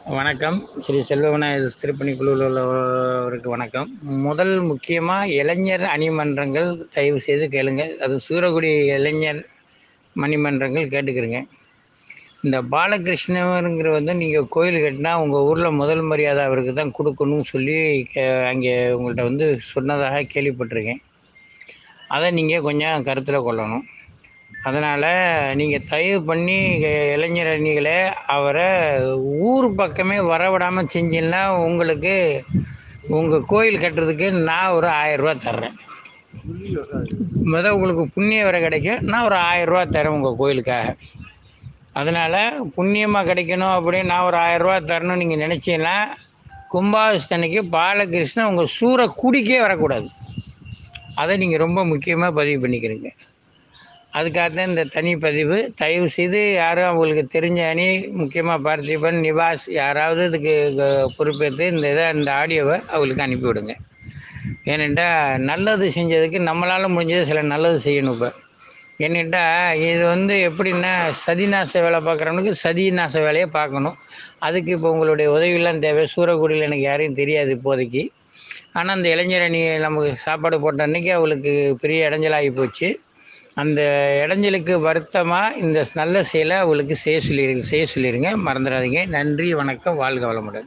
வணக்கம் ஸ்ரீ செல்வவிநாயகர் திருப்பணி குழுவில் உள்ளவருக்கு வணக்கம் முதல் முக்கியமாக இளைஞர் அணிமன்றங்கள் தயவு செய்து கேளுங்க அது சூரக்குடி இளைஞர் மணிமன்றங்கள் கேட்டுக்கிறங்க இந்த பாலகிருஷ்ணருங்கிற வந்து நீங்கள் கோயில் கட்டினா உங்கள் ஊரில் முதல் மரியாதை அவருக்கு தான் கொடுக்கணும்னு சொல்லி கே அங்கே உங்கள்கிட்ட வந்து சொன்னதாக கேள்விப்பட்டிருக்கேன் அதை நீங்கள் கொஞ்சம் கருத்தில் கொள்ளணும் அதனால் நீங்கள் தயவு பண்ணி இ- இளைஞர் அணிகளே அவரை ஊர் பக்கமே வரவிடாமல் செஞ்சீங்கன்னா உங்களுக்கு உங்கள் கோயில் கட்டுறதுக்கு நான் ஒரு ஆயரூவா தர்றேன் முத உங்களுக்கு புண்ணியம் வர கிடைக்கும் நான் ஒரு ஆயரூவா தரேன் உங்கள் கோயிலுக்காக அதனால் புண்ணியமாக கிடைக்கணும் அப்படின்னு நான் ஒரு ஆயரூவா தரணும்னு நீங்கள் நினச்சீங்கன்னா கும்பாபிஷேகத்துக்கு பாலகிருஷ்ணன் உங்கள் சூற குடிக்கே வரக்கூடாது அதை நீங்கள் ரொம்ப முக்கியமாக பதிவு பண்ணிக்கிறீங்க அதுக்காகத்தான் இந்த தனிப்பதிவு தயவு செய்து யாரும் அவங்களுக்கு தெரிஞ்ச அணி முக்கியமாக பார்த்திபன் நிவாஸ் யாராவது இதுக்கு க- பொறுப்பேற்று இந்த இதை இந்த ஆடியோவை அவங்களுக்கு அனுப்பிவிடுங்க ஏனென்றால் நல்லது செஞ்சதுக்கு நம்மளால் முடிஞ்சது சில நல்லது செய்யணும் இப்போ ஏன்னுட்டா இது வந்து எப்படின்னா சதிநாச வேலை பார்க்குறவனுக்கு சதிநாச வேலையை பார்க்கணும் அதுக்கு இப்போ உங்களுடைய உதவியெல்லாம் தேவை சூரக்குடியில் எனக்கு யாரையும் தெரியாது இப்போதைக்கு ஆனால் அந்த இளைஞர் அணி நமக்கு சாப்பாடு போட்ட அன்னைக்கு அவளுக்கு பெரிய இடைஞ்சலாகி போச்சு அந்த இடைஞ்சலுக்கு வருத்தமாக இந்த நல்ல செயலை அவளுக்கு செய்ய சொல்லிடுங்க செய்ய சொல்லிடுங்க மறந்துடாதீங்க நன்றி வணக்கம் வாழ்க வளமுடன்